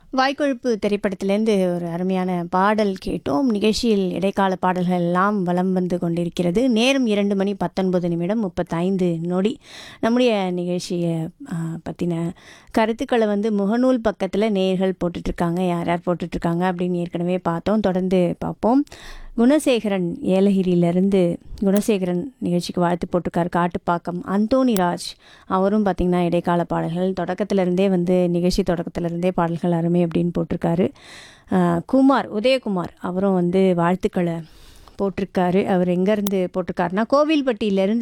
வாய்க்கொழுப்பு திரைப்படத்திலேருந்து ஒரு அருமையான பாடல் கேட்டோம் நிகழ்ச்சியில் இடைக்கால பாடல்கள் எல்லாம் வலம் வந்து கொண்டிருக்கிறது நேரம் இரண்டு மணி பத்தொன்பது நிமிடம் முப்பத்தைந்து நொடி நம்முடைய நிகழ்ச்சியை பற்றின கருத்துக்களை வந்து முகநூல் பக்கத்தில் நேர்கள் போட்டுட்ருக்காங்க யார் யார் போட்டுட்ருக்காங்க அப்படின்னு ஏற்கனவே பார்த்தோம் தொடர்ந்து பார்ப்போம் குணசேகரன் ஏலகிரியிலேருந்து குணசேகரன் நிகழ்ச்சிக்கு வாழ்த்து போட்டிருக்காரு காட்டுப்பாக்கம் அந்தோணிராஜ் அவரும் பார்த்திங்கன்னா இடைக்கால பாடல்கள் தொடக்கத்திலேருந்தே வந்து நிகழ்ச்சி தொடக்கத்திலேருந்தே பாடல்கள் அருமை அப்படின்னு போட்டிருக்காரு ஆஹ் குமார் உதயகுமார் அவரும் வந்து வாழ்த்துக்களை போட்டிருக்காரு அவர் எங்கேருந்து போட்டிருக்காருன்னா கோவில்பட்டியிலேருந்து